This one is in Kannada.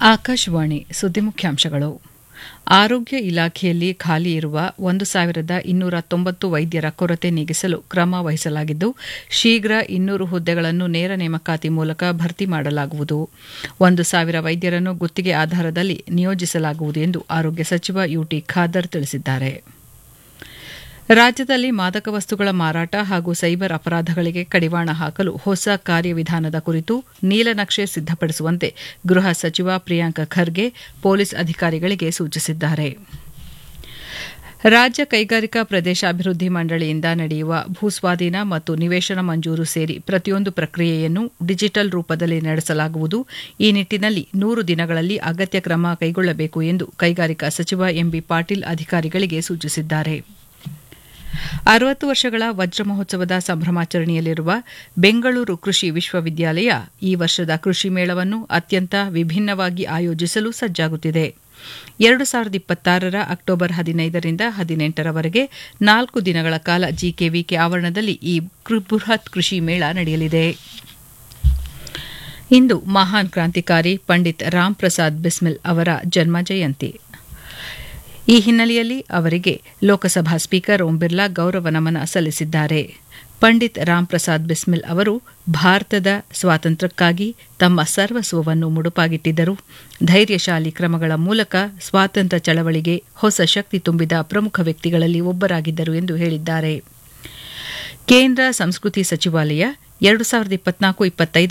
ಆಕಾಶವಾಣಿ ಸುದ್ದಿ ಮುಖ್ಯಾಂಶಗಳು ಆರೋಗ್ಯ ಇಲಾಖೆಯಲ್ಲಿ ಖಾಲಿ ಇರುವ ಒಂದು ಸಾವಿರದ ಇನ್ನೂರ ತೊಂಬತ್ತು ವೈದ್ಯರ ಕೊರತೆ ನೀಗಿಸಲು ಕ್ರಮ ವಹಿಸಲಾಗಿದ್ದು ಶೀಘ್ರ ಇನ್ನೂರು ಹುದ್ದೆಗಳನ್ನು ನೇರ ನೇಮಕಾತಿ ಮೂಲಕ ಭರ್ತಿ ಮಾಡಲಾಗುವುದು ಒಂದು ಸಾವಿರ ವೈದ್ಯರನ್ನು ಗುತ್ತಿಗೆ ಆಧಾರದಲ್ಲಿ ನಿಯೋಜಿಸಲಾಗುವುದು ಎಂದು ಆರೋಗ್ಯ ಸಚಿವ ಯುಟಿ ಖಾದರ್ ತಿಳಿಸಿದ್ದಾರೆ ರಾಜ್ಯದಲ್ಲಿ ಮಾದಕ ವಸ್ತುಗಳ ಮಾರಾಟ ಹಾಗೂ ಸೈಬರ್ ಅಪರಾಧಗಳಿಗೆ ಕಡಿವಾಣ ಹಾಕಲು ಹೊಸ ಕಾರ್ಯವಿಧಾನದ ಕುರಿತು ನೀಲನಕ್ಷೆ ಸಿದ್ದಪಡಿಸುವಂತೆ ಗೃಹ ಸಚಿವ ಪ್ರಿಯಾಂಕ ಖರ್ಗೆ ಪೊಲೀಸ್ ಅಧಿಕಾರಿಗಳಿಗೆ ಸೂಚಿಸಿದ್ದಾರೆ ರಾಜ್ಯ ಕೈಗಾರಿಕಾ ಪ್ರದೇಶಾಭಿವೃದ್ಧಿ ಮಂಡಳಿಯಿಂದ ನಡೆಯುವ ಭೂಸ್ವಾಧೀನ ಮತ್ತು ನಿವೇಶನ ಮಂಜೂರು ಸೇರಿ ಪ್ರತಿಯೊಂದು ಪ್ರಕ್ರಿಯೆಯನ್ನು ಡಿಜಿಟಲ್ ರೂಪದಲ್ಲಿ ನಡೆಸಲಾಗುವುದು ಈ ನಿಟ್ಟಿನಲ್ಲಿ ನೂರು ದಿನಗಳಲ್ಲಿ ಅಗತ್ಯ ಕ್ರಮ ಕೈಗೊಳ್ಳಬೇಕು ಎಂದು ಕೈಗಾರಿಕಾ ಸಚಿವ ಎಂಬಿ ಪಾಟೀಲ್ ಅಧಿಕಾರಿಗಳಿಗೆ ಸೂಚಿಸಿದ್ದಾರೆ ಅರವತ್ತು ವರ್ಷಗಳ ವಜ್ರ ಮಹೋತ್ಸವದ ಸಂಭ್ರಮಾಚರಣೆಯಲ್ಲಿರುವ ಬೆಂಗಳೂರು ಕೃಷಿ ವಿಶ್ವವಿದ್ಯಾಲಯ ಈ ವರ್ಷದ ಕೃಷಿ ಮೇಳವನ್ನು ಅತ್ಯಂತ ವಿಭಿನ್ನವಾಗಿ ಆಯೋಜಿಸಲು ಸಜ್ಜಾಗುತ್ತಿದೆ ಎರಡು ಸಾವಿರದ ಇಪ್ಪತ್ತಾರರ ಅಕ್ಟೋಬರ್ ಹದಿನೈದರಿಂದ ಹದಿನೆಂಟರವರೆಗೆ ನಾಲ್ಕು ದಿನಗಳ ಕಾಲ ಜಿಕೆವಿಕೆ ಆವರಣದಲ್ಲಿ ಈ ಬೃಹತ್ ಕೃಷಿ ಮೇಳ ನಡೆಯಲಿದೆ ಇಂದು ಮಹಾನ್ ಕ್ರಾಂತಿಕಾರಿ ಪಂಡಿತ್ ರಾಮ್ ಪ್ರಸಾದ್ ಬಿಸ್ಮಿಲ್ ಅವರ ಜನ್ಮ ಜಯಂತಿ ಈ ಹಿನ್ನೆಲೆಯಲ್ಲಿ ಅವರಿಗೆ ಲೋಕಸಭಾ ಸ್ಪೀಕರ್ ಓಂ ಬಿರ್ಲಾ ಗೌರವ ನಮನ ಸಲ್ಲಿಸಿದ್ದಾರೆ ಪಂಡಿತ್ ರಾಮ್ ಪ್ರಸಾದ್ ಬಿಸ್ಮಿಲ್ ಅವರು ಭಾರತದ ಸ್ವಾತಂತ್ರ್ಯಕ್ಕಾಗಿ ತಮ್ಮ ಸರ್ವಸ್ವವನ್ನು ಮುಡುಪಾಗಿಟ್ಟಿದ್ದರು ಧೈರ್ಯಶಾಲಿ ಕ್ರಮಗಳ ಮೂಲಕ ಸ್ವಾತಂತ್ರ್ಯ ಚಳವಳಿಗೆ ಹೊಸ ಶಕ್ತಿ ತುಂಬಿದ ಪ್ರಮುಖ ವ್ಯಕ್ತಿಗಳಲ್ಲಿ ಒಬ್ಬರಾಗಿದ್ದರು ಎಂದು ಹೇಳಿದ್ದಾರೆ ಕೇಂದ್ರ ಸಂಸ್ಕೃತಿ ಸಚಿವಾಲಯ ಎರಡು ಸಾವಿರದ ಇಪ್ಪತ್ನಾಲ್ಕು